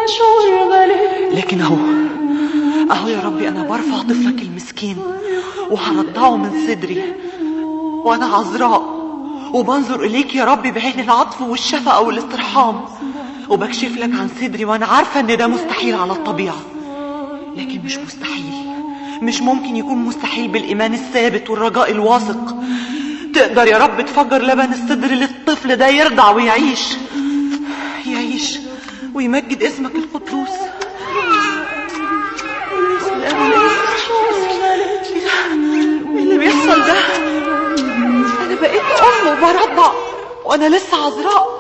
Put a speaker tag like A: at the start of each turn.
A: لكن اهو اهو يا ربي انا برفع طفلك المسكين وهرضعه من صدري وانا عذراء وبنظر اليك يا ربي بعين العطف والشفقه والاسترحام وبكشف لك عن صدري وانا عارفه ان ده مستحيل على الطبيعه لكن مش مستحيل مش ممكن يكون مستحيل بالايمان الثابت والرجاء الواثق تقدر يا رب تفجر لبن الصدر للطفل ده يرضع ويعيش يعيش ويمجد اسمك القدوس ايه اللي بيحصل ده انا بقيت ام وبرضع وانا لسه عذراء